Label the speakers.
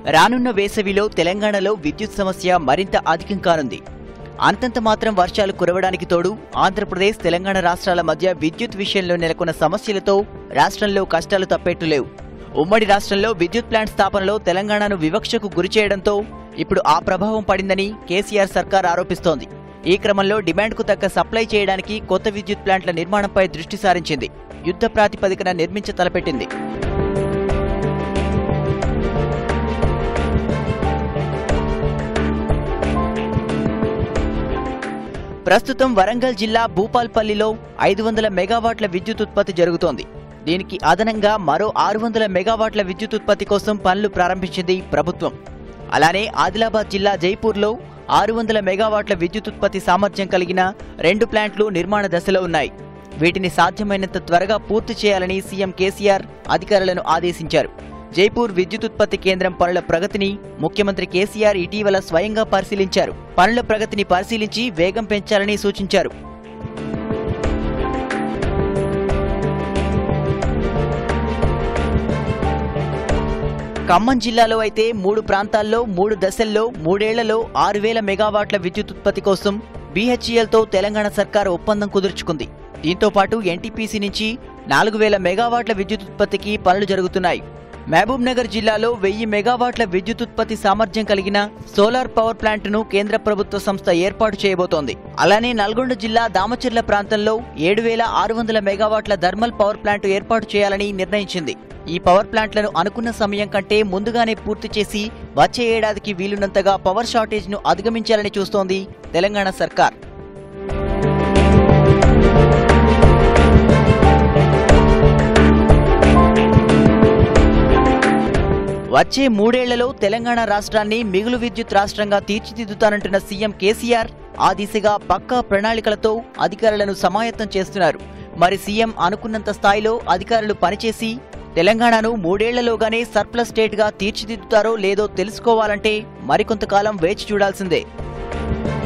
Speaker 1: రానున్న వేసవిలో తెలంగాణలో విద్యుత్ సమస్య మరింత అధికం కానుంది అంతంత మాత్రం వర్షాలు కురవడానికి తోడు ఆంధ్రప్రదేశ్ తెలంగాణ రాష్ట్రాల మధ్య విద్యుత్ విషయంలో నెలకొన్న సమస్యలతో రాష్ట్రంలో కష్టాలు తప్పేట్టు లేవు ఉమ్మడి రాష్ట్రంలో విద్యుత్ ప్లాంట్ స్థాపనలో తెలంగాణను వివక్షకు గురి చేయడంతో ఇప్పుడు ఆ ప్రభావం పడిందని కేసీఆర్ సర్కార్ ఆరోపిస్తోంది ఈ క్రమంలో డిమాండ్కు తగ్గ సప్లై చేయడానికి కొత్త విద్యుత్ ప్లాంట్ల నిర్మాణంపై దృష్టి సారించింది యుద్ధ ప్రాతిపదికన నిర్మించ తలపెట్టింది ప్రస్తుతం వరంగల్ జిల్లా భూపాల్పల్లిలో ఐదు వందల మెగావాట్ల విద్యుత్ ఉత్పత్తి జరుగుతోంది దీనికి అదనంగా మరో ఆరు వందల మెగావాట్ల విద్యుత్ ఉత్పత్తి కోసం పనులు ప్రారంభించింది ప్రభుత్వం అలానే ఆదిలాబాద్ జిల్లా జైపూర్లో ఆరు వందల మెగావాట్ల విద్యుత్ ఉత్పత్తి సామర్థ్యం కలిగిన రెండు ప్లాంట్లు నిర్మాణ దశలో ఉన్నాయి వీటిని సాధ్యమైనంత త్వరగా పూర్తి చేయాలని సీఎం కేసీఆర్ అధికారులను ఆదేశించారు జైపూర్ విద్యుత్ ఉత్పత్తి కేంద్రం పనుల ప్రగతిని ముఖ్యమంత్రి కేసీఆర్ ఇటీవల స్వయంగా పరిశీలించారు పనుల ప్రగతిని పరిశీలించి వేగం పెంచాలని సూచించారు ఖమ్మం జిల్లాలో అయితే మూడు ప్రాంతాల్లో మూడు దశల్లో మూడేళ్లలో ఆరు వేల మెగావాట్ల విద్యుత్ ఉత్పత్తి కోసం బీహెచ్ఈఎల్తో తెలంగాణ సర్కార్ ఒప్పందం కుదుర్చుకుంది దీంతో పాటు ఎన్టీపీసీ నుంచి నాలుగు వేల మెగావాట్ల విద్యుత్ ఉత్పత్తికి పనులు జరుగుతున్నాయి మహబూబ్ నగర్ జిల్లాలో వెయ్యి మెగావాట్ల విద్యుత్ ఉత్పత్తి సామర్థ్యం కలిగిన సోలార్ పవర్ ప్లాంట్ను కేంద్ర ప్రభుత్వ సంస్థ ఏర్పాటు చేయబోతోంది అలానే నల్గొండ జిల్లా దామచర్ల ప్రాంతంలో ఏడు వేల ఆరు వందల మెగావాట్ల థర్మల్ పవర్ ప్లాంట్ ఏర్పాటు చేయాలని నిర్ణయించింది ఈ పవర్ ప్లాంట్లను అనుకున్న సమయం కంటే ముందుగానే పూర్తి చేసి వచ్చే ఏడాదికి వీలున్నంతగా పవర్ షార్టేజ్ను అధిగమించాలని చూస్తోంది తెలంగాణ సర్కార్ వచ్చే మూడేళ్లలో తెలంగాణ రాష్ట్రాన్ని మిగులు విద్యుత్ రాష్ట్రంగా తీర్చిదిద్దుతానంటున్న సీఎం కేసీఆర్ ఆ దిశగా పక్కా ప్రణాళికలతో అధికారులను సమాయత్తం చేస్తున్నారు మరి సీఎం అనుకున్నంత స్థాయిలో అధికారులు పనిచేసి తెలంగాణను మూడేళ్లలోగానే సర్ప్లస్ స్టేట్గా తీర్చిదిద్దుతారో లేదో తెలుసుకోవాలంటే మరికొంతకాలం వేచి చూడాల్సిందే